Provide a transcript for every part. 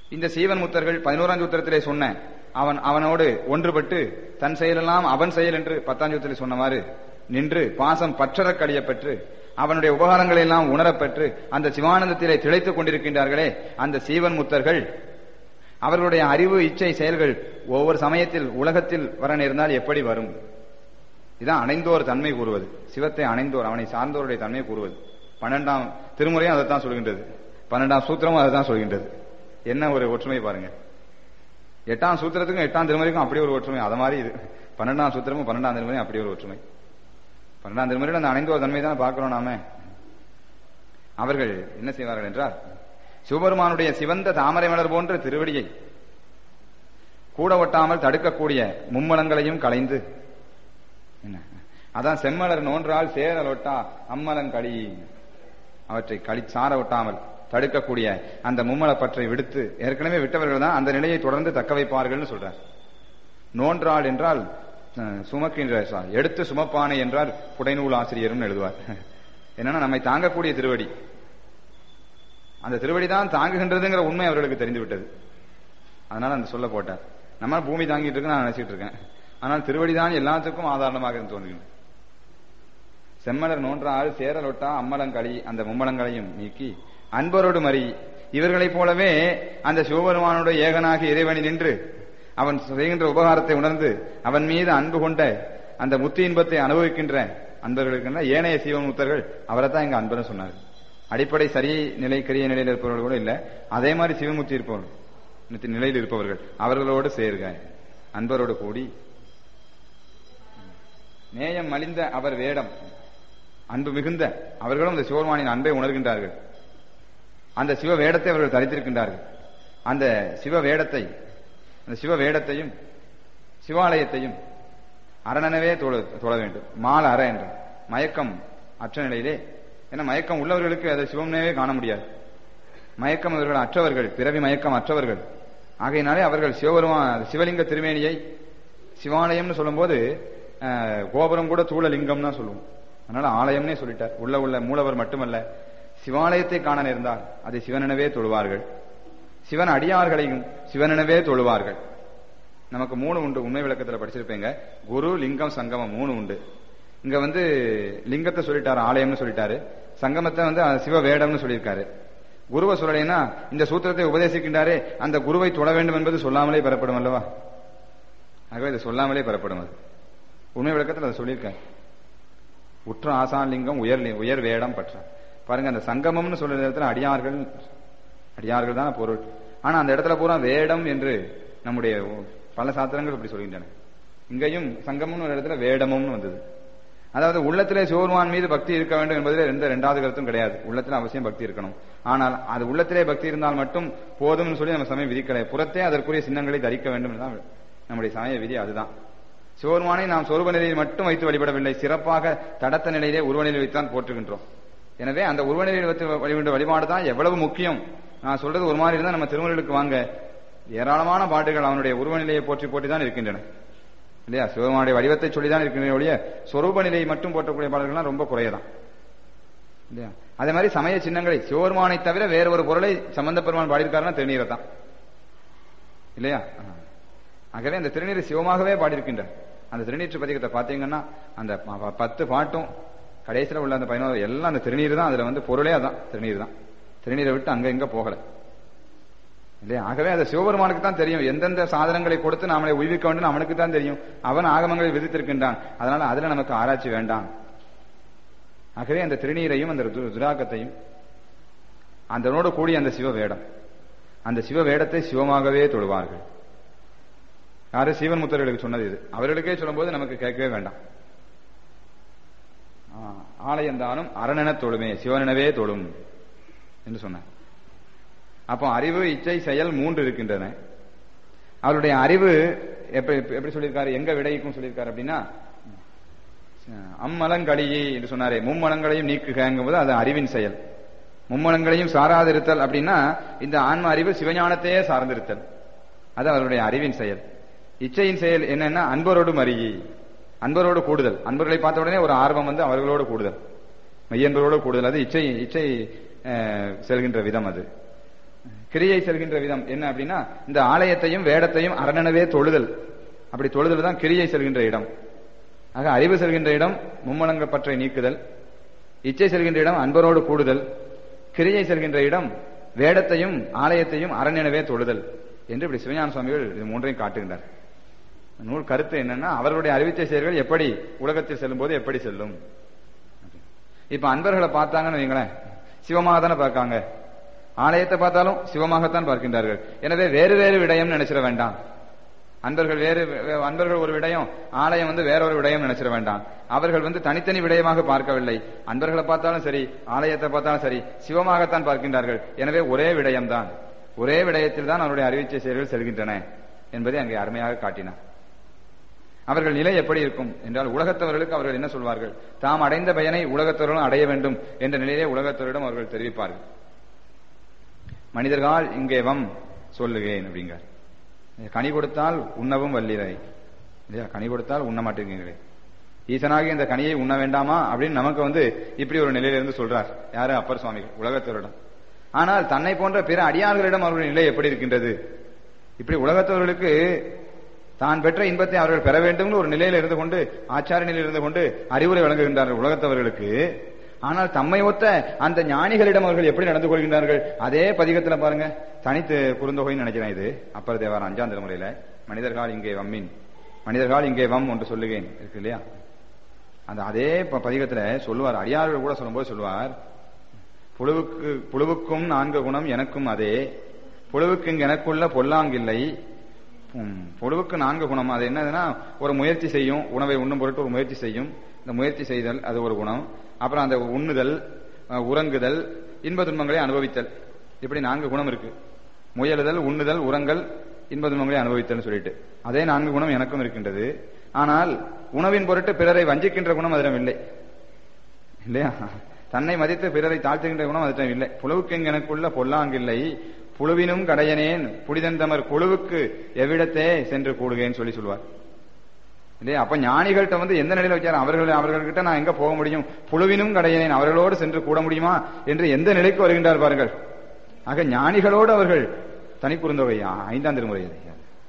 இந்த சீவன் முத்தர்கள் பதினோராம் சூத்திரத்திலே சொன்ன அவன் அவனோடு ஒன்றுபட்டு தன் செயலெல்லாம் அவன் செயல் என்று பத்தாம் சூத்திரத்தில் சொன்னவாறு நின்று பாசம் பற்றறக் கழியப்பெற்று அவனுடைய உபகாரங்களை எல்லாம் உணரப்பெற்று அந்த சிவானந்தத்திலே திளைத்துக் கொண்டிருக்கின்றார்களே அந்த சீவன் முத்தர்கள் அவர்களுடைய அறிவு இச்சை செயல்கள் ஒவ்வொரு சமயத்தில் உலகத்தில் வர நேர்ந்தால் எப்படி வரும் இதான் அணைந்தோர் தன்மை கூறுவது சிவத்தை அணைந்தோர் அவனை சார்ந்தோருடைய தன்மை கூறுவது பன்னெண்டாம் திருமுறையும் அதைத்தான் சொல்கின்றது பன்னெண்டாம் சூத்திரமும் அதை தான் சொல்கின்றது என்ன ஒரு ஒற்றுமை பாருங்க எட்டாம் சூத்திரத்துக்கும் எட்டாம் திருமுறைக்கும் அப்படி ஒரு ஒற்றுமை அது மாதிரி இது பன்னெண்டாம் சூத்திரமும் பன்னெண்டாம் திருமுறையும் அப்படி ஒரு ஒற்றுமை பன்னெண்டாம் திருமுறையில் அந்த அணைந்தோர் தன்மை தான் பார்க்கிறோம் நாம அவர்கள் என்ன செய்வார்கள் என்றால் சிவபெருமானுடைய சிவந்த தாமரை மலர் போன்ற திருவடியை கூட ஒட்டாமல் தடுக்கக்கூடிய மும்மலங்களையும் களைந்து என்ன அதான் செம்மலர் நோன்றால் சேரல் ஒட்டா அம்மலன் களி அவற்றை களி சார ஒட்டாமல் தடுக்கக்கூடிய அந்த மும்மல பற்றை விடுத்து ஏற்கனவே விட்டவர்கள் தான் அந்த நிலையை தொடர்ந்து தக்க வைப்பார்கள்னு சொல்றார் நோன்றாள் என்றால் அஹ், சுமக்கின்ற sorry, எடுத்து சுமப்பானை என்றால் புடைநூல் ஆசிரியரும் எழுதுவார் என்னன்னா நம்மை தாங்கக்கூடிய திருவடி அந்த திருவடி தான் தாங்குகின்றதுங்கிற உண்மை அவர்களுக்கு தெரிந்து விட்டது அதனால அந்த சொல்ல போட்டார் நம்ம பூமி தாங்கிட்டு இருக்கு நான் நினைச்சிட்டு இருக்கேன் ஆனால் திருவடி தான் எல்லாத்துக்கும் ஆதாரணமாக இருந்து தோன்றுகிறது செம்மலர் நோன்றால் சேரலொட்டா அம்மலங்களி அந்த மும்மலங்களையும் நீக்கி அன்பரோடு மறி இவர்களைப் போலவே அந்த சிவபெருமானோட ஏகனாகி இறைவனி நின்று அவன் செய்கின்ற உபகாரத்தை உணர்ந்து அவன் மீது அன்பு கொண்ட அந்த முத்தி இன்பத்தை அனுபவிக்கின்ற அன்பர்களுக்கு ஏனைய சிவன் முத்தர்கள் அவரை தான் இங்க அன்பர்னு சொன்னார் அடிப்படை சரி நிலை கரிய நிலையில் இருப்பவர்கள் கூட இல்ல அதே மாதிரி சிவமுத்தி இருப்பவர்கள் நித்தி நிலையில் இருப்பவர்கள் அவர்களோடு சேர்க அன்பரோடு கூடி நேயம் மலிந்த அவர் வேடம் அன்பு மிகுந்த அவர்களும் அந்த சிவபெருமானின் அன்பை உணர்கின்றார்கள் அந்த சிவ வேடத்தை அவர்கள் தரித்திருக்கின்றார்கள் அந்த சிவ வேடத்தை அந்த சிவ வேடத்தையும் சிவாலயத்தையும் அரணனவே தொழ தொழ வேண்டும் மால அற என்ற மயக்கம் அற்ற நிலையிலே ஏன்னா மயக்கம் உள்ளவர்களுக்கு அதை சிவம்னவே காண முடியாது மயக்கம் இவர்கள் அற்றவர்கள் பிறவி மயக்கம் அற்றவர்கள் ஆகையினாலே அவர்கள் சிவபெருமான் சிவலிங்க திருமேனியை சிவாலயம்னு சொல்லும்போது அஹ், கோபுரம் கூட தூளலிங்கம் தான் சொல்லுவோம் அதனால ஆலயம்னே சொல்லிட்டார் உள்ள உள்ள மூலவர் மட்டுமல்ல சிவாலயத்தை காண நேர்ந்தால் அதை சிவனெனவே தொழுவார்கள் சிவன் அடியார்களையும் சிவனெனவே தொழுவார்கள் நமக்கு மூணு உண்டு உண்மை விளக்கத்துல படிச்சிருப்பீங்க குரு லிங்கம் சங்கமம் மூணு உண்டு இங்க வந்து லிங்கத்தை சொல்லிட்டாரு ஆலயம்னு சொல்லிட்டாரு சங்கமத்தை வந்து அஹ், சிவ வேடம்னு சொல்லியிருக்காரு குருவை சொல்லலைன்னா இந்த சூத்திரத்தை உபதேசிக்கின்றாரே அந்த குருவை தொழ வேண்டும் என்பது சொல்லாமலே பெறப்படும் அல்லவா ஆகவே இது சொல்லாமலே பெறப்படும் அது உண்மை விளக்கத்தில் அதை சொல்லியிருக்காரு உற்ற ஆசான் லிங்கம் உயர் லி- உயர் வேடம் பற்ற பாருங்க அந்த சங்கமம்னு சொல்ற இடத்துல அடியார்கள் அடியார்கள் தான் பொருள் ஆனா அந்த இடத்துல பூரா வேடம் என்று நம்முடைய பல சாத்திரங்கள் இப்படி சொல்கின்றன இங்கேயும் சங்கமம்னு ஒரு இடத்துல வேடமும்னு வந்தது அதாவது உள்ளத்திலே சிவபெருமான் மீது பக்தி இருக்க வேண்டும் என்பதில் எந்த இரண்டாவது கருத்தும் கிடையாது உள்ளத்தில் அவசியம் பக்தி இருக்கணும் ஆனால் அது உள்ளத்திலே பக்தி இருந்தால் மட்டும் போதும்னு சொல்லி நம்ம சமயம் விதிக்கலை புறத்தே அதற்குரிய சின்னங்களை தரிக்க வேண்டும் தான் நம்முடைய சமய விதி அதுதான் சிவபெருமானை நாம் சொரூப நிலையில் மட்டும் வைத்து வழிபடவில்லை சிறப்பாக தடத்த நிலையிலே உருவ நிலையில் வைத்தான் போற்றுகின்றோம் எனவே அந்த உருவ நிலையில் வைத்து வழிபட்ட வழிபாடு தான் எவ்வளவு முக்கியம் நான் சொல்றது ஒரு மாதிரி இருந்தா நம்ம திருமுறைகளுக்கு வாங்க ஏராளமான பாட்டுகள் அவனுடைய உருவ நிலையை போற்றி போற்றி தான் இருக்கின்றன இல்லையா சிவபெருமானுடைய வடிவத்தை சொல்லி தான் இருக்கின்ற ஒழிய சொரூப நிலையை மட்டும் போற்றக்கூடிய பாடல்கள்லாம் ரொம்ப குறையதான் இல்லையா அதே மாதிரி சமய சின்னங்களை சிவபெருமானை தவிர வேற ஒரு பொருளை சம்பந்த பெருமான் பாடியிருக்காருன்னா திருநீரை தான் இல்லையா ஆ. ஆகவே அந்த திருநீரை சிவமாகவே பாடியிருக்கின்றார் அந்த திருநீற்று பதிகத்தை பார்த்தீங்கன்னா அந்த ப- ப- பத்து பாட்டும் கடைசியில் உள்ள அந்த பதினோரு எல்லாம் அந்த திருநீர் தான் அதுல வந்து பொருளே அதான் திருநீர் தான் திருநீரை விட்டு அங்க இங்க போகல இல்லையா ஆகவே அது சிவபெருமானுக்கு தான் தெரியும் எந்தெந்த சாதனங்களை கொடுத்து நாமளை உய்விக்க வேண்டும் அவனுக்கு தான் தெரியும் அவன் ஆகமங்களை விதித்திருக்கின்றான் அதனால அதுல நமக்கு ஆராய்ச்சி வேண்டாம் ஆகவே அந்த திருநீரையும் அந்த ருது- ருத்ராக்கத்தையும் அதனோடு கூடிய அந்த சிவ வேடம் அந்த சிவ வேடத்தை சிவமாகவே தொழுவார்கள் யாரு சீவன் முத்தர்களுக்கு சொன்னது இது அவர்களுக்கே சொல்லும்போது நமக்கு கேட்கவே வேண்டாம் ஆ, ஆலயந்தானும் அரணென தொழுமே சிவனெனவே தொழும் என்று சொன்னார் அப்போ அறிவு இச்சை செயல் மூன்று இருக்கின்றன அவருடைய அறிவு எப்படி எப்படி சொல்லியிருக்காரு எங்க விடைக்கும் சொல்லியிருக்காரு அப்படின்னா அம்மலங்களியே என்று சொன்னாரே மும்மலங்களையும் நீக்குகங்கும் போது அது அறிவின் செயல் மும்மலங்களையும் சாராதிருத்தல் அப்படின்னா இந்த ஆன்ம அறிவு சிவஞானத்தையே சார்ந்திருத்தல் அது அவருடைய அறிவின் செயல் இச்சையின் செயல் என்னன்னா அன்பரோடு மறியி அன்பரோடு கூடுதல் அன்பர்களை பார்த்த உடனே ஒரு ஆர்வம் வந்து அவர்களோடு கூடுதல் மெய்யன்பரோடு கூடுதல் அது இச்சை இச்சை அஹ், செல்கின்ற விதம் அது கிரியை செல்கின்ற விதம் என்ன அப்படின்னா இந்த ஆலயத்தையும் வேடத்தையும் அரணனவே தொழுதல் அப்படி தொழுதல் தான் கிரியை செல்கின்ற இடம் ஆக அறிவு செல்கின்ற இடம் மும்மலங்க பற்றை நீக்குதல் இச்சை செல்கின்ற இடம் அன்பரோடு கூடுதல் கிரியை செல்கின்ற இடம் வேடத்தையும் ஆலயத்தையும் அரணெனவே தொழுதல் என்று இப்படி சிவஞான சுவாமிகள் இது மூன்றையும் காட்டுகின்றார் நூல் கருத்து என்னன்னா அவர்களுடைய அறிவிச்சை செயல்கள் எப்படி உலகத்தில் செல்லும் போது எப்படி செல்லும் இப்ப அன்பர்களை பார்த்தாங்கன்னு வைங்களேன் சிவமாக தானே பார்க்காங்க ஆலயத்தை பார்த்தாலும் சிவமாகத்தான் பார்க்கின்றார்கள் எனவே வேறு வேறு விடயம் நினைச்சிட வேண்டாம் அன்பர்கள் வேறு வே- அன்பர்கள் ஒரு விடயம் ஆலயம் வந்து வேற ஒரு விடயம் நினைச்சிட வேண்டாம் அவர்கள் வந்து தனித்தனி விடயமாக பார்க்கவில்லை அன்பர்களை பார்த்தாலும் சரி ஆலயத்தை பார்த்தாலும் சரி சிவமாகத்தான் பார்க்கின்றார்கள் எனவே ஒரே விடயம்தான் ஒரே விடயத்தில் தான் அவருடைய அறிவிச்சை செயல்கள் செல்கின்றன என்பதை அங்கே அருமையாக காட்டினார் அவர்கள் நிலை எப்படி இருக்கும் என்றால் உலகத்தவர்களுக்கு அவர்கள் என்ன சொல்வார்கள் தாம் அடைந்த பயனை உலகத்தவர்களும் அடைய வேண்டும் என்ற நிலையிலே உலகத்தவரிடம் அவர்கள் தெரிவிப்பார்கள் மனிதர்கள் இங்கே வம் சொல்லுவேன் அப்படிங்கிறார் கனி கொடுத்தால் உண்ணவும் வல்லிரை இல்லையா கனி கொடுத்தால் உண்ண மாட்டேங்கிறீங்களே ஈசனாகி இந்த கனியை உண்ண வேண்டாமா அப்படின்னு நமக்கு வந்து இப்படி ஒரு நிலையிலிருந்து சொல்றார் யாரு அப்பர் சுவாமிகள் உலகத்தவரிடம் ஆனால் தன்னை போன்ற பிற அடியார்களிடம் அவர்களுடைய நிலை எப்படி இருக்கின்றது இப்படி உலகத்தவர்களுக்கு தான் பெற்ற இன்பத்தை அவர்கள் பெற வேண்டும் ஒரு நிலையில இருந்து கொண்டு ஆச்சார நிலையில் இருந்து கொண்டு அறிவுரை வழங்குகின்றார்கள் உலகத்தவர்களுக்கு ஆனால் தம்மை ஒத்த அந்த ஞானிகளிடம் அவர்கள் எப்படி நடந்து கொள்கின்றார்கள் அதே பதிகத்துல பாருங்க தனித்து குறுந்தொகைன்னு நினைக்கிறேன் இது அப்பர் தேவார் அஞ்சாம் தலைமுறையில மனிதர்கள் இங்கே வம்மின் மனிதர்கள் இங்கே வம் என்று சொல்லுவேன் இருக்கு இல்லையா அந்த அதே ப- பதிகத்துல சொல்லுவார் அடியார்கள் கூட சொல்லும்போது சொல்லுவார் புழுவுக்கு புழுவுக்கும் நான்கு குணம் எனக்கும் அதே புழுவுக்கு இங்கு எனக்குள்ள பொல்லாங்கில்லை உம், புழுவுக்கு நான்கு குணம் அது என்னதுன்னா ஒரு முயற்சி செய்யும் உணவை உண்ணும் பொருட்டு ஒரு முயற்சி செய்யும் இந்த முயற்சி செய்தல் அது ஒரு குணம் அப்புறம் அந்த உண்ணுதல் அஹ், உறங்குதல் இன்ப துன்பங்களை அனுபவித்தல் இப்படி நான்கு குணம் இருக்கு முயலுதல் உண்ணுதல் உறங்கல் இன்ப துன்பங்களை அனுபவித்தல் சொல்லிட்டு அதே நான்கு குணம் எனக்கும் இருக்கின்றது ஆனால் உணவின் பொருட்டு பிறரை வஞ்சிக்கின்ற குணம் அதிடம் இல்லை இல்லையா தன்னை மதித்து பிறரை தாழ்த்துகின்ற குணம் அதிடம் இல்லை புழுவுக்கு எனக்குள்ள பொல்லாங்கில்லை புழுவினும் கடையனேன் புனிதந்தமர் குழுவுக்கு எவ்விடத்தே சென்று கூடுகேன்னு சொல்லி சொல்லுவார் இல்லையா அப்ப ஞானிகள்கிட்ட வந்து எந்த நிலையில வச்சாரு அவர்கள் அவர்கள்கிட்ட நான் எங்க போக முடியும் புழுவினும் கடையனேன் அவர்களோடு சென்று கூட முடியுமா என்று எந்த நிலைக்கு வருகின்றார் பாருங்கள் ஆக ஞானிகளோடு அவர்கள் தனிக்குறுந்தொகை ஐந்தாம் திருமுறை இது.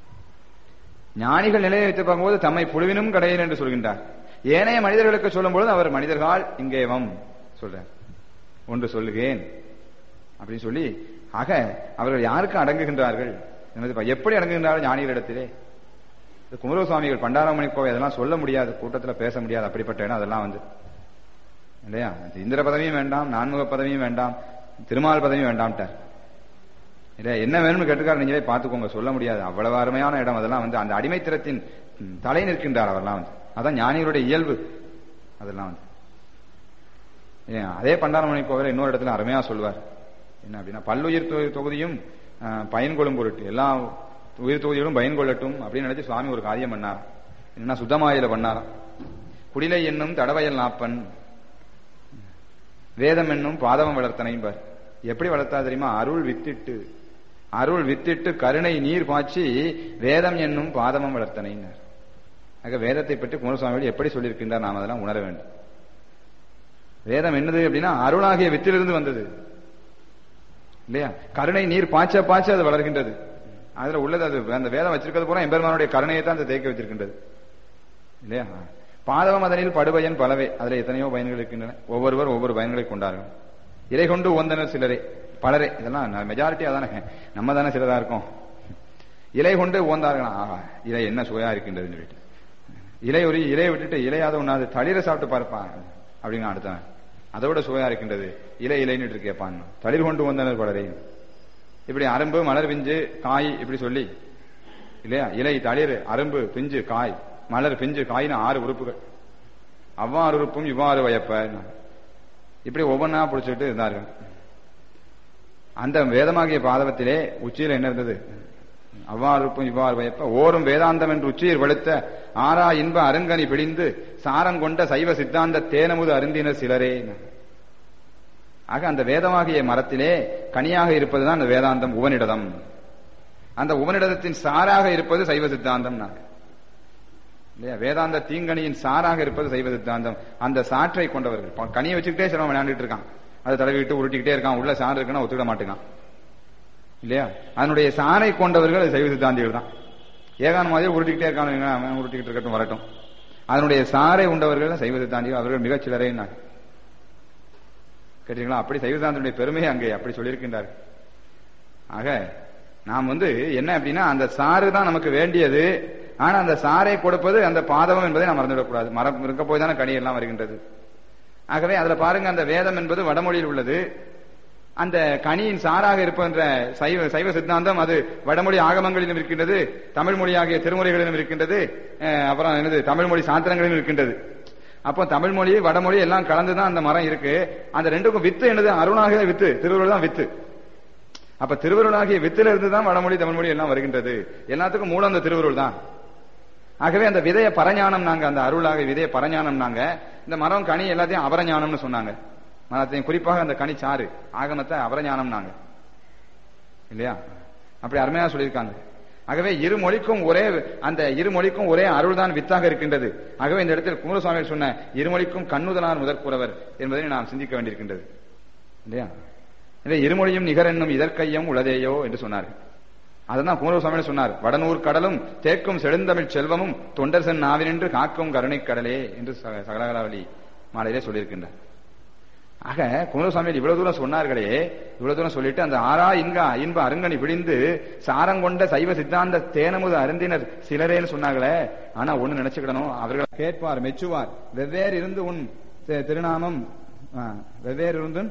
ஞானிகள் நிலையை வைத்து பார்க்கும்போது தம்மை புழுவினும் கடையன் என்று சொல்கின்றார் ஏனைய மனிதர்களுக்கு சொல்லும்பொழுது அவர் மனிதர்கள் இங்கே வம் சொல்றார் ஒன்று சொல்லுகேன் அப்படின்னு சொல்லி ஆக அவர்கள் யாருக்கு அடங்குகின்றார்கள் என்பது பா- எப்படி அடங்குகின்றார்கள் ஞானிகளிடத்திலே இந்த குமர சுவாமிகள் பண்டாரமணி கோவை அதெல்லாம் சொல்ல முடியாது கூட்டத்துல பேச முடியாது அப்படிப்பட்ட இடம் அதெல்லாம் வந்து இல்லையா இது இந்திர பதவியும் வேண்டாம் நான்முக பதவியும் வேண்டாம் திருமால் பதவியும் வேண்டாம்ட்டார் இல்லையா என்ன வேணும்னு கேட்டுக்காரு நீங்களே பார்த்துக்கோங்க சொல்ல முடியாது அவ்வளவு அருமையான இடம் அதெல்லாம் வந்து அந்த அடிமைத்திரத்தின் ம், தலை நிற்கின்றார் அவர்லாம் வந்து அதான் ஞானிகளுடைய இயல்பு அதெல்லாம் வந்து ஏன், அதே பண்டாரமணி கோவில இன்னொரு இடத்துல அருமையா சொல்லுவார் என்ன அப்படின்னா பல்லுயிர் தொ- தொகுதியும் அஹ், பயன் கொள்ளும் பொருட்டு எல்லா உயிர் தொகுதிகளும் பயன் கொள்ளட்டும் அப்படின்னு நினைச்சு சுவாமி ஒரு காரியம் பண்ணார் என்ன சுத்தமாயில பண்ணாராம் குடிலை என்னும் தடவயல் நாப்பன் வேதம் என்னும் பாதவம் வளர்த்தனைம்பார் எப்படி வளர்த்தா தெரியுமா அருள் வித்திட்டு அருள் வித்திட்டு கருணை நீர் பாய்ச்சி வேதம் என்னும் பாதவம் வளர்த்தனைன்னார் ஆக வேதத்தை பற்றி குமாரசுவாமிகள் எப்படி சொல்லியிருக்கின்றார் நாம் அதெல்லாம் உணர வேண்டும் வேதம் என்னது அப்படின்னா அருளாகிய வித்திலிருந்து வந்தது இல்லையா கருணை நீர் பாய்ச்ச பாய்ச்ச அது வளர்கின்றது அதுல உள்ளது அது அந்த வேதம் வச்சிருக்கிறது பூரா எம்பெருமானுடைய கருணையை தான் அந்த தேக்க வச்சிருக்கின்றது இல்லையா பாதவம் அதனில் படுபயன் பலவே அதுல எத்தனையோ பயன்கள் இருக்கின்றன ஒவ்வொருவர் ஒவ்வொரு பயன்களை கொண்டார்கள் இறை கொண்டு ஓந்தனர் சிலரே பலரே இதெல்லாம் மெஜாரிட்டி அதானே நம்ம தானே சிலதா இருக்கோம் இலை கொண்டு ஓந்தார்களாம் ஆஹா இலை என்ன சுவையா இருக்கின்றதுன்னு சொல்லிட்டு இலை ஒரு இலையை விட்டுட்டு இலையாத ஒண்ணாது தளிரை சாப்பிட்டு பார்ப்பான் அப்படிங்க அடுத்தவன் அதோட சுவையா இருக்கின்றது இலை இலைன்னு கேட்பான் தளிர் கொண்டு வந்தனர் பலரே இப்படி அரும்பு மலர் பிஞ்சு காய் இப்படி சொல்லி இல்லையா இலை தளிர் அரும்பு பிஞ்சு காய் மலர் பிஞ்சு காய்னு ஆறு உறுப்புகள் அவ்வாறு உறுப்பும் இவ்வாறு வயப்ப இப்படி ஒவ்வொன்றா பிடிச்சிட்டு இருந்தார்கள் அந்த வேதமாகிய பாதவத்திலே உச்சியில் என்ன இருந்தது அவ்வாறு இருப்பும் இவ்வாறு வயப்ப ஓரும் வேதாந்தம் என்று உச்சியில் வெளுத்த ஆறா இன்ப அருங்கனி பிடிந்து சாரம் கொண்ட சைவ சித்தாந்த தேனமுது அருந்தினர் சிலரே ஆக அந்த வேதமாகிய மரத்திலே கனியாக இருப்பதுதான் அந்த வேதாந்தம் உவனிடதம் அந்த உவனிடதத்தின் சாராக இருப்பது சைவ சித்தாந்தம் இல்லையா வேதாந்த தீங்கனியின் சாராக இருப்பது சைவ சித்தாந்தம் அந்த சாற்றை கொண்டவர்கள் ப- கனியை வச்சுக்கிட்டே சிரமம் விளையாண்டுட்டு இருக்கான் அதை தடவிட்டு உருட்டிக்கிட்டே இருக்கான் உள்ள சாறு இருக்குன்னா ஒத்துக்கிட மாட்டேங்கான் இல்லையா அதனுடைய சாரை கொண்டவர்கள் அது சைவ சித்தாந்திகள் தான் ஏகானமாதிரி உருட்டிக்கிட்டே இருக்காங்க அவன் உருட்டிக்கிட்டு இருக்கட்டும் வரட்டும் அதனுடைய சாரை உண்டவர்கள் சைவ சித்தாந்திகள் அவர்கள் மிகச் சிலரே கேட்டீங்களா அப்படி சைவ சித்தாந்தனுடைய பெருமையை அங்கே அப்படி சொல்லியிருக்கின்றார் ஆக நாம் வந்து என்ன அப்படின்னா அந்த சாறு தான் நமக்கு வேண்டியது ஆனா அந்த சாரை கொடுப்பது அந்த பாதவம் என்பதை நாம் மறந்துவிடக்கூடாது மரம் இருக்க போய் தானே கனி எல்லாம் வருகின்றது ஆகவே அதுல பாருங்க அந்த வேதம் என்பது வடமொழியில் உள்ளது அந்த கனியின் சாராக இருப்பன்ற சைவ சைவ சித்தாந்தம் அது வடமொழி ஆகமங்களிலும் இருக்கின்றது தமிழ் மொழியாகிய திருமுறைகளிலும் இருக்கின்றது அஹ் அப்புறம் என்னது தமிழ் மொழி சாத்திரங்களிலும் இருக்கின்றது அப்போ தமிழ் மொழி வடமொழி எல்லாம் கலந்துதான் அந்த மரம் இருக்கு அந்த ரெண்டுக்கும் வித்து என்னது அருணாகிய வித்து திருவள்ளுவர் தான் வித்து அப்ப திருவருளாகிய வித்துல இருந்து தான் வடமொழி தமிழ்மொழி எல்லாம் வருகின்றது எல்லாத்துக்கும் மூலம் அந்த திருவருள் தான் ஆகவே அந்த விதைய பரஞானம் நாங்க அந்த அருளாக விதைய பரஞானம் நாங்க இந்த மரம் கனி எல்லாத்தையும் அபரஞானம்னு சொன்னாங்க மரத்தையும் குறிப்பாக அந்த கனி சாறு ஆகமத்தை அபரஞானம் நாங்க இல்லையா அப்படி அருமையா சொல்லியிருக்காங்க ஆகவே இரு மொழிக்கும் ஒரே அந்த இரு மொழிக்கும் ஒரே அருள் தான் வித்தாக இருக்கின்றது ஆகவே இந்த இடத்தில் குமரசுவாமிகள் சொன்ன இருமொழிக்கும் கண்ணுதலார் முதற்குறவர் என்பதை நாம் சிந்திக்க வேண்டியிருக்கின்றது இல்லையா இதை இருமொழியும் நிகர் என்னும் இதற்கையும் உளதேயோ என்று சொன்னார்கள் அதுதான் குமரசுவாமி சொன்னார் வடநூர் கடலும் தேக்கும் செழுந்தமிழ் செல்வமும் தொண்டர் சென் நாவினின்று காக்கும் கருணை கடலே என்று சக- சகலகலாவலி மாலையிலே சொல்லியிருக்கின்றார் ஆக குமரசுவாமிகள் இவ்வளவு தூரம் சொன்னார்களே இவ்வளவு தூரம் சொல்லிட்டு அந்த ஆறா இன்கா இன்ப அருங்கனி விழிந்து சாரங்கொண்ட சைவ சித்தாந்த தேனமுது அருந்தினர் சிலரேன்னு சொன்னாங்களே ஆனா ஒண்ணு நினைச்சுக்கிடணும் அவர்கள் கேட்பார் மெச்சுவார் வெவ்வேறு இருந்து உன் தி- திருநாமம் ஆ, வெவ்வேறு இருந்து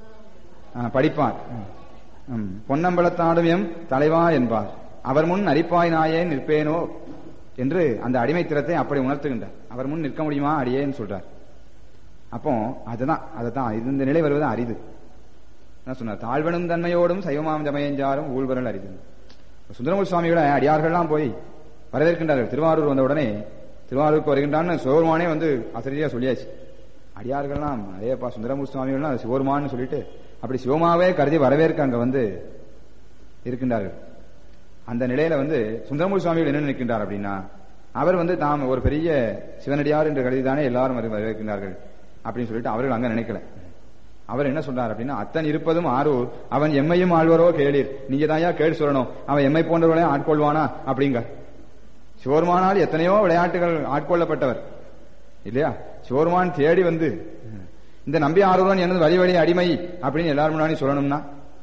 ஆ, படிப்பார் ம். பொன்னம்பலத்தாடும் எம் தலைவா என்பார் அவர் முன் அரிப்பாய் நாயேன் நிற்பேனோ என்று அந்த அடிமைத்திறத்தை அப்படி உணர்த்துகின்றார் அவர் முன் நிற்க முடியுமா அடியேன்னு சொல்றார் அப்போ அதுதான் அதுதான் இது இந்த நிலை வருவது அரிது என்ன சொன்னார் தாழ்வனும் தன்மையோடும் சைவமாம் தமையஞ்சாரும் ஊழ்வரல் அரிது சுந்தரமூர் சுவாமிகளை அடியார்கள்லாம் போய் வரவேற்கின்றார்கள் திருவாரூர் வந்த உடனே திருவாரூருக்கு வருகின்றான்னு சிவருமானே வந்து ஆசிரியா சொல்லியாச்சு அடியார்கள்லாம் அதேப்பா சுந்தரமூர் சுவாமிகள்லாம் அது சிவருமான்னு சொல்லிட்டு அப்படி சிவமாவே கருதி வரவேற்க அங்க வந்து இருக்கின்றார்கள் அந்த நிலையில வந்து சுந்தரமூர் சுவாமிகள் என்ன நினைக்கின்றார் அப்படின்னா அவர் வந்து தாம் ஒரு பெரிய சிவனடியார் என்று கருதிதானே எல்லாரும் வர- வரவேற்கின்றார்கள் அப்படின்னு சொல்லிட்டு அவர்கள் அங்க நினைக்கல அவர் என்ன சொல்றார் அப்படின்னா அத்தன் இருப்பதும் ஆரூர் அவன் எம்மையும் ஆழ்வரோ கேளீர் நீங்க தாயா கேள் சொல்லணும் அவன் எம்மை போன்றவர்களையும் ஆட்கொள்வானா அப்படிங்க சிவருமானால் எத்தனையோ விளையாட்டுகள் ஆட்கொள்ளப்பட்டவர் இல்லையா சிவருமான் தேடி வந்து இந்த நம்பி ஆர்வலன் எனது வழி வழி அடிமை அப்படின்னு எல்லாரும் முன்னாடி சொல்லணும்னா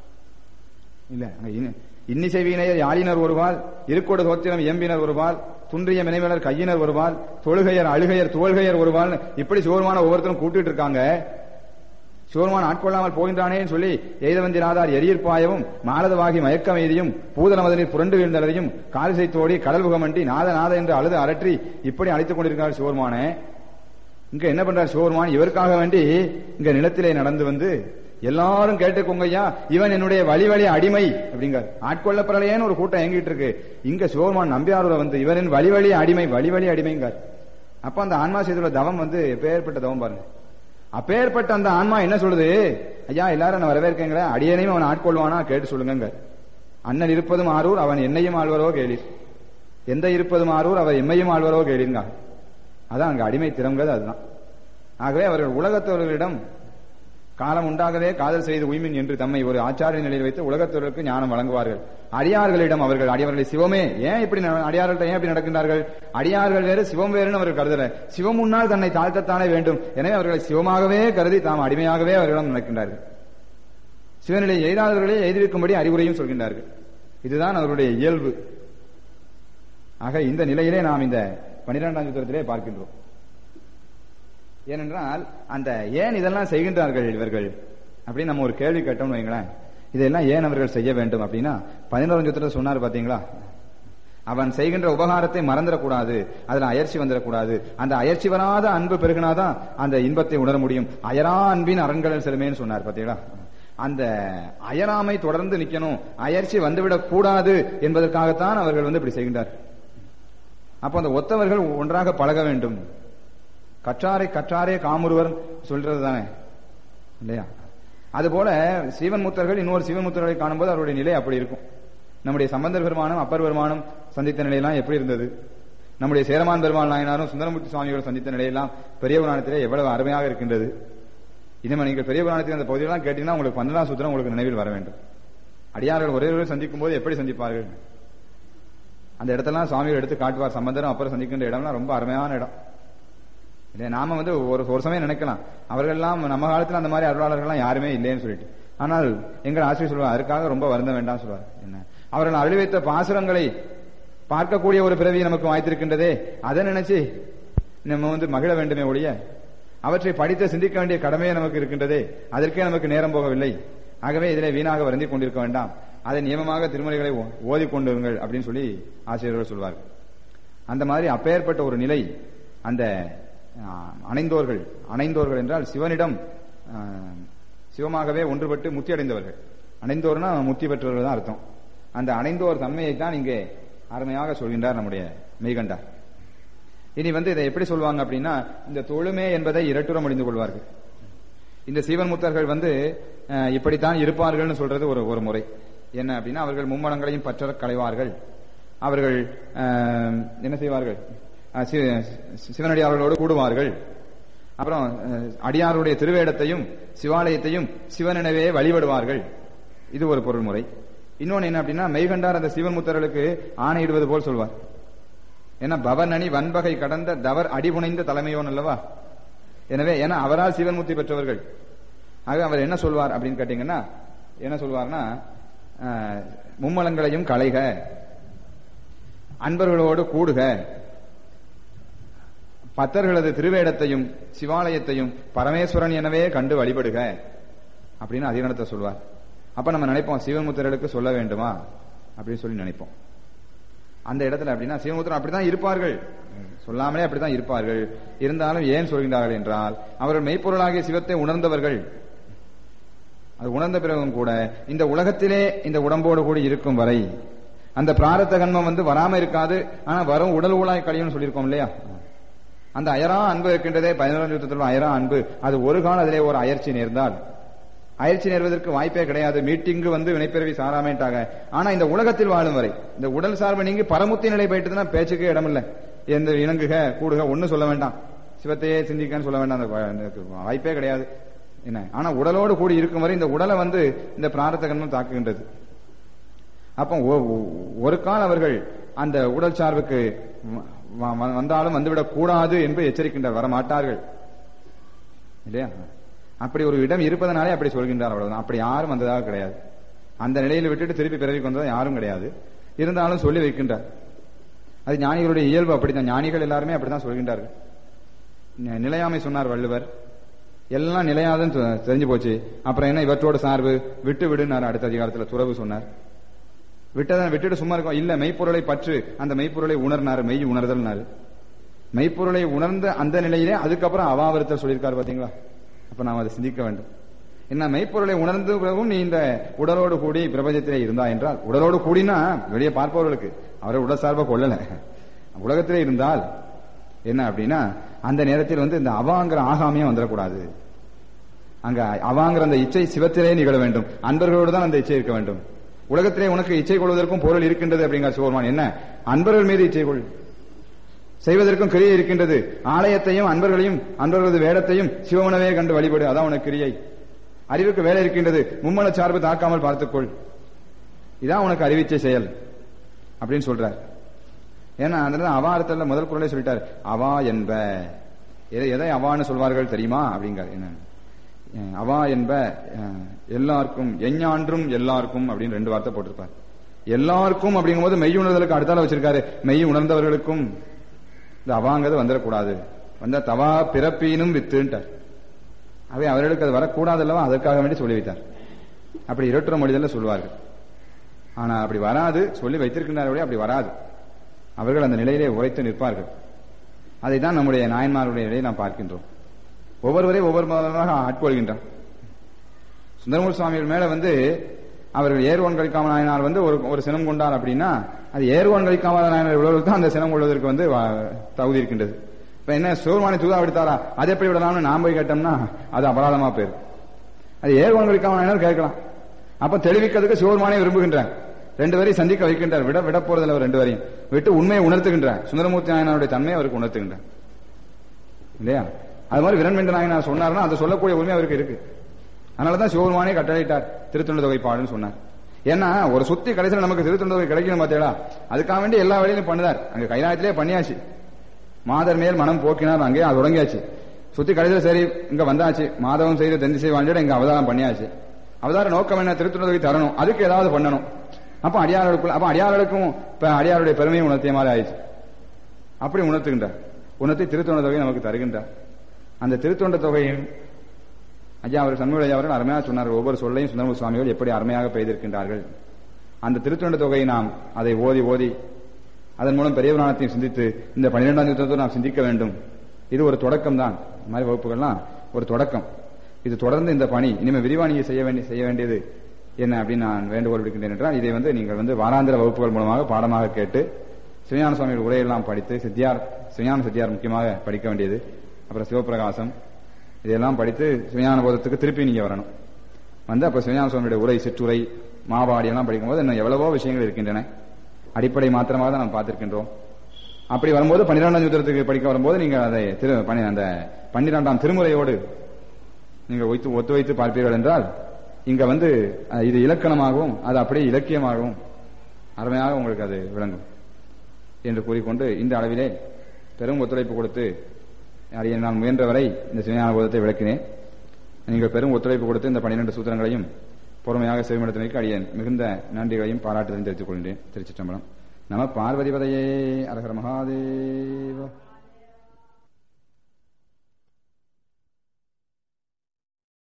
இல்ல அங்க இன்னு- இன்னிசை வீணையர் யாழினர் ஒருவாள் இருக்கோடு சோத்திரம் எம்பினர் ஒருவாள் துன்றிய மினைவலர் கையினர் ஒருவாள் தொழுகையர் அழுகையர் தோள்கையர் ஒருவாள் இப்படி சிவருமான ஒவ்வொருத்தரும் கூட்டிட்டு இருக்காங்க சிவருமான் ஆட்கொள்ளாமல் போகின்றானேன்னு சொல்லி எய்தவந்திராதார் எரியற்பாயவும் மாலதவாகி மயக்கம் எய்தியும் பூதலமதனில் புரண்டு வீழ்ந்தலரையும் காலிசை தோடி கடல் புகமண்டி நாத நாத என்று அழுது அரற்றி இப்படி அழைத்துக் கொண்டிருக்கிறார் சிவருமானே இங்க என்ன பண்றார் சிவருமான் இவருக்காக வேண்டி இங்க நிலத்திலே நடந்து வந்து எல்லாரும் கேட்டுக்கோங்கய்யா இவன் என்னுடைய வழி வழி அடிமை அப்படிங்கார் ஆட்கொள்ளப்படலையேன்னு ஒரு கூட்டம் எங்கிட்டு இருக்கு இங்க சிவருமான் நம்பியாரூர வந்து இவனின் வழி வழி அடிமை வழி வழி அடிமைங்கார் அப்ப அந்த ஆன்மா செய்துள்ள தவம் வந்து எப்பேற்பட்ட தவம் பாருங்க அப்பேற்பட்ட அந்த ஆன்மா என்ன சொல்லுது ஐயா எல்லாரும் நான் வரவேற்கங்களே அடியனையும் அவன் ஆட்கொள்வானா கேட்டு சொல்லுங்க அண்ணன் இருப்பதும் ஆரூர் அவன் என்னையும் ஆழ்வரோ கேளீர் எந்த இருப்பதும் ஆரூர் அவர் எம்மையும் ஆழ்வரோ கேளீருங்க அதான் அங்க அடிமை திறம்கிறது அதுதான் ஆகவே அவர்கள் உலகத்தவர்களிடம் காலம் உண்டாகவே காதல் செய்து உய்மின் என்று தம்மை ஒரு ஆச்சாரிய நிலையில் வைத்து உலகத்தவர்களுக்கு ஞானம் வழங்குவார்கள் அடியார்களிடம் அவர்கள் அடியார்களை சிவமே ஏன் இப்படி நட- அடியார்கள்ட்ட ஏன் இப்படி நடக்கின்றார்கள் அடியார்கள் வேறு சிவம் வேறுன்னு அவர்கள் கருதல சிவம் முன்னால் தன்னை தாழ்த்தத்தானே வேண்டும் எனவே அவர்களை சிவமாகவே கருதி தாம் அடிமையாகவே அவர்களிடம் நடக்கின்றார்கள் சிவநிலை எய்தாதவர்களே எய்திருக்கும்படி அறிவுரையும் சொல்கின்றார்கள் இதுதான் அவருடைய இயல்பு ஆக இந்த நிலையிலே நாம் இந்த பனிரெண்டாம் சூத்திரத்திலே பார்க்கின்றோம் ஏனென்றால் அந்த ஏன் இதெல்லாம் செய்கின்றார்கள் இவர்கள் அப்படின்னு நம்ம ஒரு கேள்வி கேட்டோம்னு வைங்களேன் இதெல்லாம் ஏன் அவர்கள் செய்ய வேண்டும் அப்படின்னா பதினோராம் சூத்திரத்தை சொன்னார் பாத்தீங்களா அவன் செய்கின்ற உபகாரத்தை மறந்துடக்கூடாது அதுல அயற்சி வந்துடக்கூடாது அந்த அயற்சி வராத அன்பு பெருகினாதான் அந்த இன்பத்தை உணர முடியும் அயரா அன்பின் அரண்களில் செலுமேன்னு சொன்னார் பாத்தீங்களா அந்த அயராமை தொடர்ந்து நிக்கணும் அயற்சி வந்துவிடக் கூடாது என்பதற்காகத்தான் அவர்கள் வந்து இப்படி செய்கின்றார் அப்ப அந்த ஒத்தவர்கள் ஒன்றாக பழக வேண்டும் கற்றாரை கற்றாரே காமுருவர் சொல்றது தானே இல்லையா அதுபோல சிவன் முத்தர்கள் இன்னொரு சிவன் முத்தர்களை காணும்போது அவருடைய நிலை அப்படி இருக்கும் நம்முடைய சம்பந்தர் பெருமானும் அப்பர் பெருமானும் சந்தித்த நிலையெல்லாம் எப்படி இருந்தது நம்முடைய சேரமான் பெருமாள் நாயனாரும் சுந்தரமூர்த்தி சுவாமிகள் சந்தித்த நிலையெல்லாம் பெரிய புராணத்திலே எவ்வளவு அருமையாக இருக்கின்றது இனிமே நீங்கள் பெரிய புராணத்தில் அந்த பகுதியெல்லாம் கேட்டீங்கன்னா உங்களுக்கு பன்னெண்டாம் சூத்திரம் உங்களுக்கு நினைவில் வர வேண்டும் அடியார்கள் ஒரே ஒரு சந்திக்கும் போது எப்படி சந்திப்பார்கள் அந்த இடத்தெல்லாம் சுவாமிகள் எடுத்து காட்டுவார் சம்பந்தரும் அப்புறம் சந்திக்கின்ற இடம்லாம் ரொம்ப அருமையான இடம் இல்லையா நாம வந்து ஒரு ஒரு சமயம் நினைக்கலாம் அவர்கள் எல்லாம் நம்ம காலத்துல அந்த மாதிரி அருளாளர்கள்லாம் யாருமே இல்லைன்னு சொல்லிட்டு ஆனால் எங்கள் ஆசிரியர் சொல்லுவார் அதுக்காக ரொம்ப வருந்த வேண்டாம் சொல்லுவார் என்ன அவர்கள் அழி வைத்த பாசுரங்களை பார்க்கக்கூடிய ஒரு பிறவி நமக்கு வாய்த்திருக்கின்றதே அதை நினைச்சு நம்ம வந்து மகிழ வேண்டுமே ஒழிய அவற்றை படித்து சிந்திக்க வேண்டிய கடமையே நமக்கு இருக்கின்றதே அதற்கே நமக்கு நேரம் போகவில்லை ஆகவே இதிலே வீணாக வருந்தி கொண்டிருக்க வேண்டாம் அதை நியமமாக திருமலைகளை ஓதி கொண்டிருங்கள் அப்படின்னு சொல்லி ஆசிரியர்கள் சொல்வார்கள் அந்த மாதிரி அப்பேற்பட்ட ஒரு நிலை அந்த அணைந்தோர்கள் அணைந்தோர்கள் என்றால் சிவனிடம் சிவமாகவே ஒன்றுபட்டு முத்தி அடைந்தவர்கள் அணைந்தோர்னா முத்தி பெற்றவர்கள் தான் அர்த்தம் அந்த அணைந்தோர் தன்மையை தான் இங்கே அருமையாக சொல்கின்றார் நம்முடைய மெய்கண்டார் இனி வந்து இதை எப்படி சொல்லுவாங்க அப்படின்னா இந்த தொழுமே என்பதை இரட்டுரம் அணிந்து கொள்வார்கள் இந்த சீவன் முத்தர்கள் வந்து இப்படித்தான் இருப்பார்கள்னு சொல்றது ஒரு ஒரு முறை என்ன அப்படின்னா அவர்கள் மும்மடங்களையும் பற்ற களைவார்கள் அவர்கள் என்ன செய்வார்கள் சிவனடியார்களோடு கூடுவார்கள் அப்புறம் அடியாருடைய திருவேடத்தையும் சிவாலயத்தையும் சிவனெனவே வழிபடுவார்கள் இது ஒரு பொருள் முறை இன்னொன்னு என்ன அப்படின்னா மெய்கண்டார் அந்த சிவன் முத்தர்களுக்கு ஆணையிடுவது போல் சொல்வார் ஏன்னா பவனணி வன்பகை கடந்த தவர் அடிபுனைந்த தலைமையோன் அல்லவா எனவே ஏன்னா அவரால் சிவன் முத்தி பெற்றவர்கள் ஆக அவர் என்ன சொல்வார் அப்படின்னு கேட்டீங்கன்னா என்ன சொல்வார்னா மும்மலங்களையும் களைக அன்பர்களோடு கூடுக பத்தர்களது திருவேடத்தையும் சிவாலயத்தையும் பரமேஸ்வரன் எனவே கண்டு வழிபடுக அப்படின்னு அதிகரணத்தை சொல்வார் அப்ப நம்ம நினைப்போம் சிவமுத்திரர்களுக்கு சொல்ல வேண்டுமா அப்படின்னு சொல்லி நினைப்போம் அந்த இடத்துல அப்படின்னா சிவமுத்திரன் அப்படித்தான் இருப்பார்கள் சொல்லாமலே அப்படித்தான் இருப்பார்கள் இருந்தாலும் ஏன் சொல்கின்றார்கள் என்றால் அவர்கள் மெய்ப்பொருளாகிய சிவத்தை உணர்ந்தவர்கள் அது உணர்ந்த பிறகும் கூட இந்த உலகத்திலே இந்த உடம்போடு கூடி இருக்கும் வரை அந்த பிராரத்த கண்மம் வந்து வராம இருக்காது ஆனா வரும் உடல் ஊழாய் கழியும்னு சொல்லியிருக்கோம் இல்லையா அந்த அயரா அன்பு இருக்கின்றதே பதினோராம் யுத்தத்தில் அயரா அன்பு அது ஒரு காலம் அதிலே ஒரு அயற்சி நேர்ந்தால் அயற்சி நேர்வதற்கு வாய்ப்பே கிடையாது மீட்டிங்கு வந்து வினைப்பிறவி சாராமேட்டாக ஆனா இந்த உலகத்தில் வாழும் வரை இந்த உடல் சார்பு நீங்கி பரமுத்தி நிலை போயிட்டுதுன்னா பேச்சுக்கு இடமில்லை எந்த இணங்குக கூடுக ஒன்னும் சொல்ல வேண்டாம் சிவத்தையே சிந்திக்கன்னு சொல்ல வேண்டாம் அந்த வாய்ப்பே கிடையாது என்ன ஆனா உடலோடு கூடி இருக்கும் வரை இந்த உடலை வந்து இந்த பிராரத்த கண்மம் தாக்குகின்றது அப்போ ஒரு கால் அவர்கள் அந்த உடல் சார்புக்கு வந்தாலும் வந்துவிடக் கூடாது என்று எச்சரிக்கின்றார் வரமாட்டார்கள் இல்லையா அப்படி ஒரு இடம் இருப்பதனாலே அப்படி சொல்கின்றார் அவ்வளவுதான் அப்படி யாரும் வந்ததாக கிடையாது அந்த நிலையில் விட்டுட்டு திருப்பி பிறவி வந்ததா யாரும் கிடையாது இருந்தாலும் சொல்லி வைக்கின்றார் அது ஞானிகளுடைய இயல்பு அப்படித்தான் ஞானிகள் எல்லாருமே அப்படித்தான் சொல்கின்றார்கள் நிலையாமை சொன்னார் வள்ளுவர் எல்லாம் நிலையாதுன்னு தெரிஞ்சு போச்சு அப்புறம் என்ன இவற்றோட சார்பு விட்டு விடுனார் அடுத்த அதிகாரத்துல துறவு சொன்னார் விட்டதான் விட்டுட்டு சும்மா இருக்கும் இல்ல மெய்ப்பொருளை பற்று அந்த மெய்ப்பொருளை உணர்னாரு மெய் உணர்தல்னாரு மெய்ப்பொருளை உணர்ந்த அந்த நிலையிலே அதுக்கப்புறம் அவாவருத்தல் சொல்லியிருக்காரு பாத்தீங்களா அப்ப நாம் அதை சிந்திக்க வேண்டும் என்ன மெய்ப்பொருளை உணர்ந்த பிறகும் நீ இந்த உடலோடு கூடி பிரபஞ்சத்திலே இருந்தா என்றால் உடலோடு கூடினா வெளியே பார்ப்பவர்களுக்கு அவரை உடல் சார்பா கொள்ளல உலகத்திலே இருந்தால் என்ன அப்படின்னா அந்த நேரத்தில் வந்து இந்த அவாங்கிற ஆகாமியம் வந்துடக்கூடாது அங்க அவாங்கிற அந்த இச்சை சிவத்திலே நிகழ வேண்டும் அன்பர்களோடு தான் அந்த இச்சை இருக்க வேண்டும் உலகத்திலே உனக்கு இச்சை கொள்வதற்கும் பொருள் இருக்கின்றது அப்படிங்கிற சிவருமான் என்ன அன்பர்கள் மீது இச்சை கொள் செய்வதற்கும் கிரியை இருக்கின்றது ஆலயத்தையும் அன்பர்களையும் அன்பர்களது வேடத்தையும் சிவமனவே கண்டு வழிபடு அதான் உனக்கு கிரியை அறிவுக்கு வேலை இருக்கின்றது மும்மல சார்பு தாக்காமல் பார்த்துக்கொள் இதான் உனக்கு அறிவிச்சை செயல் அப்படின்னு சொல்றார் ஏன்னா அந்த அவாரத்துல முதல் குரலே சொல்லிட்டார் அவா என்ப எதை எதை அவான்னு சொல்வார்கள் தெரியுமா அப்படிங்கிறார் என்ன அவா என்ப எல்லாருக்கும் எஞ்ஞான்றும் எல்லாருக்கும் அப்படின்னு ரெண்டு வார்த்தை போட்டிருப்பார் எல்லாருக்கும் அப்படிங்கும்போது மெய் உணர்தலுக்கு அடுத்தால வச்சிருக்காரு மெய் உணர்ந்தவர்களுக்கும் இந்த அவாங்கிறது வந்துடக்கூடாது வந்த தவா பிறப்பீனும் வித்துன்ட்டார் அவை அவர்களுக்கு அது வரக்கூடாது அல்லவா அதற்காக வேண்டி சொல்லி வைத்தார் அப்படி இரட்டுற மொழிதல்ல சொல்வார்கள் ஆனா அப்படி வராது சொல்லி வைத்திருக்கின்றார்களே அப்படி வராது அவர்கள் அந்த நிலையிலே உரைத்து நிற்பார்கள் அதை தான் நம்முடைய நாயன்மாருடைய நிலையை நாம் பார்க்கின்றோம் ஒவ்வொருவரையும் ஒவ்வொரு மாதமாக ஆட்கொள்கின்றார் சுந்தரமூர் சுவாமிகள் மேல வந்து அவர்கள் ஏர்வான் கழிக்காம நாயனார் வந்து ஒரு ஒரு சினம் கொண்டார் அப்படின்னா அது ஏர்வான் கழிக்காம நாயனார் உள்ளவர்கள் தான் அந்த சினம் கொள்வதற்கு வந்து தகுதி இருக்கின்றது இப்ப என்ன சிவருமானி தூதா விடுத்தாரா அது எப்படி விடலாம்னு நாம் போய் கேட்டோம்னா அது அபராதமா போயிரு அது ஏர்வான் கழிக்காம நாயனார் கேட்கலாம் அப்ப தெளிவிக்கிறதுக்கு சிவருமானே விரும்புகின்றார் ரெண்டு வரையும் சந்திக்க வைக்கின்றார் விட விட போறதில்ல அவர் ரெண்டு வரையும் விட்டு உண்மையை உணர்த்துகின்றார் சுந்தரமூர்த்தி நாயனாருடைய தன்மையை அவருக்கு உணர்த்துகின்றார் இல்லையா அது மாதிரி விரண்மென்ற நாயனார் சொன்னார்னா அதை சொல்லக்கூடிய உரிமை அவருக்கு இருக்கு அதனாலதான் சிவபெருமானே கட்டளையிட்டார் திருத்தொண்டு தொகை பாடுன்னு சொன்னார் ஏன்னா ஒரு சுத்தி கடைசியில் நமக்கு திருத்தொண்டை கிடைக்கணும் பார்த்தேடா அதுக்காக வேண்டி எல்லா வேலையிலும் பண்ணுதார் அங்க கைலாயத்திலே பண்ணியாச்சு மாதர் மேல் மனம் போக்கினார் அங்கே அது தொடங்கியாச்சு சுத்தி கடைசியில் சரி இங்க வந்தாச்சு மாதவம் செய்து தெந்திசை வாழ்ந்துட்டு இங்க அவதாரம் பண்ணியாச்சு அவதார நோக்கம் என்ன திருத்துணர்வை தரணும் அதுக்கு ஏதாவது பண்ணணும் அப்ப அடியார்களுக்குள்ள அப்ப அடியார்களுக்கும் இப்ப அடியாருடைய பெருமையை உணர்த்திய மாதிரி ஆயிடுச்சு அப்படி உணர்த்துகின்றார் உணர்த்தி திருத்தொண்ட தொகையை நமக்கு தருகின்றார் அந்த திருத்தொண்ட தொகையும் ஐயா அவர் சண்முக ஐயா அவர்கள் அருமையாக சொன்னார் ஒவ்வொரு சொல்லையும் சுந்தரமு சுவாமிகள் எப்படி அருமையாக பெய்திருக்கின்றார்கள் அந்த திருத்தொண்ட தொகையை நாம் அதை ஓதி ஓதி அதன் மூலம் பெரிய புராணத்தையும் சிந்தித்து இந்த பன்னிரெண்டாம் யுத்தத்தை நாம் சிந்திக்க வேண்டும் இது ஒரு தொடக்கம் தான் இந்த மாதிரி வகுப்புகள்லாம் ஒரு தொடக்கம் இது தொடர்ந்து இந்த பணி இனிமேல் விரிவாணியை செய்ய வேண்டிய செய்ய வேண்டியது என்ன அப்படின்னு நான் வேண்டுகோள் விடுக்கின்றேன் என்றால் இதை வந்து நீங்கள் வந்து வாராந்திர வகுப்புகள் மூலமாக பாடமாக கேட்டு சிவஞான சுவாமிகள் உரையெல்லாம் படித்து சித்தியார் சிவஞான சித்தியார் முக்கியமாக படிக்க வேண்டியது அப்புறம் சிவபிரகாசம் இதெல்லாம் படித்து சிவஞான போதத்துக்கு திருப்பி நீங்க வரணும் வந்து அப்ப சிவஞான சுவாமியுடைய உரை சிற்றுரை மாவாடி எல்லாம் படிக்கும்போது இன்னும் எவ்வளவோ விஷயங்கள் இருக்கின்றன அடிப்படை மாத்திரமாக தான் நாம் பார்த்திருக்கின்றோம் அப்படி வரும்போது பன்னிரெண்டாம் யுத்தத்துக்கு படிக்க வரும்போது நீங்க அதை திரு பனி- அந்த பன்னிரெண்டாம் திருமுறையோடு நீங்கள் ஒத்து ஒத்து வைத்து பார்ப்பீர்கள் என்றால் இங்க வந்து அஹ், இது இலக்கணமாகவும் அது அப்படியே இலக்கியமாகவும் அருமையாக உங்களுக்கு அது விளங்கும் என்று கூறிக்கொண்டு இந்த அளவிலே பெரும் ஒத்துழைப்பு கொடுத்து அடியே நான் முயன்றவரை இந்த சிவஞான போதத்தை விளக்கினேன் நீங்கள் பெரும் ஒத்துழைப்பு கொடுத்து இந்த பன்னிரண்டு சூத்திரங்களையும் பொறுமையாக செவிமடுத்தினருக்கு அடியேன் மிகுந்த நன்றிகளையும் பாராட்டுதலையும் தெரிவித்துக் கொள்கிறேன் திருச்சிற்றம்பலம் நம பார்வதிபதையே அரகர மகாதேவ